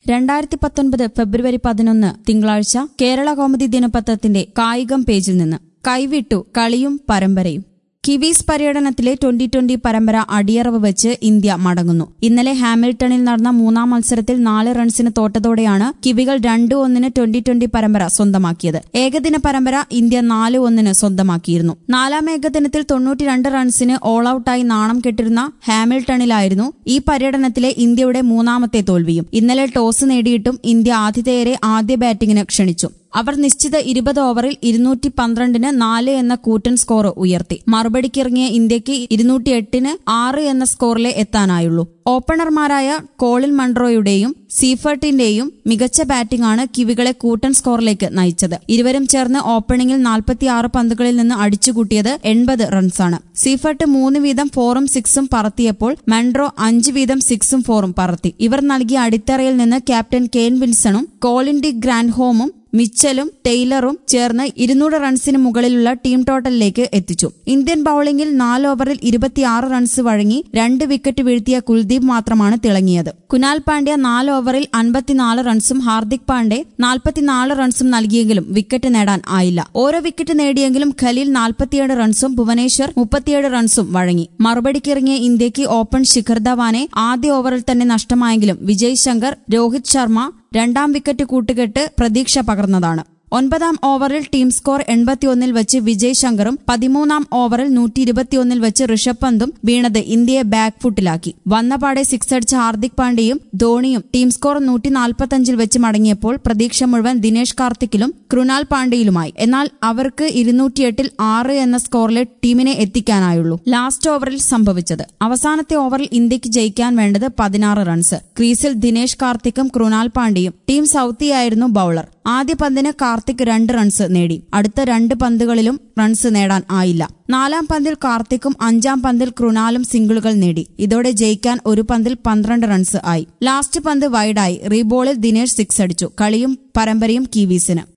രണ്ടായിരത്തി പത്തൊൻപത് ഫെബ്രുവരി പതിനൊന്ന് തിങ്കളാഴ്ച കേരള കൗമുദി ദിനപത്രത്തിന്റെ കായികം പേജിൽ നിന്ന് കൈവിട്ടു കളിയും പരമ്പരയും കിവീസ് പര്യടനത്തിലെ ട്വന്റി ട്വന്റി പരമ്പര അടിയറവ് വെച്ച് ഇന്ത്യ മടങ്ങുന്നു ഇന്നലെ ഹാമിൽട്ടണിൽ നടന്ന മൂന്നാം മത്സരത്തിൽ നാല് റൺസിന് തോറ്റതോടെയാണ് കിവികൾ രണ്ട് ഒന്നിന് ട്വന്റി ട്വന്റി പരമ്പര സ്വന്തമാക്കിയത് ഏകദിന പരമ്പര ഇന്ത്യ നാല് ഒന്നിന് സ്വന്തമാക്കിയിരുന്നു നാലാം ഏകദിനത്തിൽ തൊണ്ണൂറ്റിരണ്ട് റൺസിന് ഓൾ ഔട്ടായി നാണം കെട്ടിരുന്ന ഹാമിൽട്ടണിലായിരുന്നു ഈ പര്യടനത്തിലെ ഇന്ത്യയുടെ മൂന്നാമത്തെ തോൽവിയും ഇന്നലെ ടോസ് നേടിയിട്ടും ഇന്ത്യ ആതിഥേയരെ ആദ്യ ബാറ്റിംഗിന് ക്ഷണിച്ചു അവർ നിശ്ചിത ഇരുപത് ഓവറിൽ ഇരുന്നൂറ്റി പന്ത്രണ്ടിന് നാല് എന്ന കൂറ്റൻ സ്കോർ ഉയർത്തി മറുപടിക്കിറങ്ങിയ ഇന്ത്യക്ക് ഇരുന്നൂറ്റി എട്ടിന് ആറ് എന്ന സ്കോറിലെ എത്താനായുള്ളൂ ഓപ്പണർമാരായ കോളിൻ മൺട്രോയുടെയും സീഫർട്ടിന്റെയും മികച്ച ബാറ്റിംഗാണ് കിവികളെ കൂട്ടൻ സ്കോറിലേക്ക് നയിച്ചത് ഇരുവരും ചേർന്ന് ഓപ്പണിംഗിൽ നാൽപ്പത്തിയാറ് പന്തുകളിൽ നിന്ന് അടിച്ചുകൂട്ടിയത് എൺപത് റൺസാണ് സീഫർട്ട് മൂന്ന് വീതം ഫോറും സിക്സും പറത്തിയപ്പോൾ മൺട്രോ അഞ്ച് വീതം സിക്സും ഫോറും പറത്തി ഇവർ നൽകിയ അടിത്തറയിൽ നിന്ന് ക്യാപ്റ്റൻ കെയ്ൻ വിൻസണും കോളിൻ ഡി ഗ്രാൻഡ്ഹോമും മിച്ചലും ടെയ്ലറും ചേർന്ന് ഇരുന്നൂറ് റൺസിന് മുകളിലുള്ള ടീം ടോട്ടലിലേക്ക് എത്തിച്ചു ഇന്ത്യൻ ബൌളിംഗിൽ നാല് ഓവറിൽ ഇരുപത്തിയാറ് റൺസ് വഴങ്ങി രണ്ട് വിക്കറ്റ് വീഴ്ത്തിയ കുൽദീപ് മാത്രമാണ് തിളങ്ങിയത് കുനാൽ പാണ്ഡ്യ നാല് ഓവറിൽ അൻപത്തിനാല് റൺസും ഹാർദിക് പാണ്ഡെ നാൽപ്പത്തിനാല് റൺസും നൽകിയെങ്കിലും വിക്കറ്റ് നേടാൻ ആയില്ല ഓരോ വിക്കറ്റ് നേടിയെങ്കിലും ഖലീൽ നാൽപ്പത്തിയേഴ് റൺസും ഭുവനേശ്വർ മുപ്പത്തിയേഴ് റൺസും വഴങ്ങി മറുപടിക്കിറങ്ങിയ ഇന്ത്യക്ക് ഓപ്പൺ ശിഖർ ധവാനെ ആദ്യ ഓവറിൽ തന്നെ നഷ്ടമായെങ്കിലും വിജയ് ശങ്കർ രോഹിത് ശർമ്മ രണ്ടാം വിക്കറ്റ് കൂട്ടുകെട്ട് പ്രതീക്ഷ പകർന്നതാണ് ഒൻപതാം ഓവറിൽ ടീം സ്കോർ എൺപത്തിയൊന്നിൽ വെച്ച് വിജയ് ശങ്കറും പതിമൂന്നാം ഓവറിൽ നൂറ്റി ഇരുപത്തിയൊന്നിൽ വെച്ച് ഋഷഭ് പന്തും വീണത് ഇന്ത്യയെ ബാക്ക് ഫുട്ടിലാക്കി വന്നപാടെ സിക്സ് അടിച്ച ഹാർദിക് പാണ്ഡ്യയും ധോണിയും ടീം സ്കോർ നൂറ്റി നാൽപ്പത്തഞ്ചിൽ വെച്ച് മടങ്ങിയപ്പോൾ പ്രതീക്ഷ മുഴുവൻ ദിനേഷ് കാർത്തിക്കിലും കൃണാൽ പാണ്ഡ്യയിലുമായി എന്നാൽ അവർക്ക് ഇരുന്നൂറ്റിയെട്ടിൽ ആറ് എന്ന സ്കോറിലെ ടീമിനെ എത്തിക്കാനായുള്ളൂ ലാസ്റ്റ് ഓവറിൽ സംഭവിച്ചത് അവസാനത്തെ ഓവറിൽ ഇന്ത്യക്ക് ജയിക്കാൻ വേണ്ടത് പതിനാറ് റൺസ് ക്രീസിൽ ദിനേഷ് കാർത്തിക്കും കൃണാൽ പാണ്ഡ്യയും ടീം സൌത്തിയായിരുന്നു ബൌളർ ആദ്യ പന്തിന് കാർത്തിക് രണ്ട് റൺസ് നേടി അടുത്ത രണ്ട് പന്തുകളിലും റൺസ് നേടാൻ ആയില്ല നാലാം പന്തിൽ കാർത്തിക്കും അഞ്ചാം പന്തിൽ കൃണാലും സിംഗിളുകൾ നേടി ഇതോടെ ജയിക്കാൻ ഒരു പന്തിൽ പന്ത്രണ്ട് റൺസ് ആയി ലാസ്റ്റ് പന്ത് വൈഡായി റീബോളിൽ ദിനേഷ് സിക്സ് അടിച്ചു കളിയും പരമ്പരയും കീവീസിന്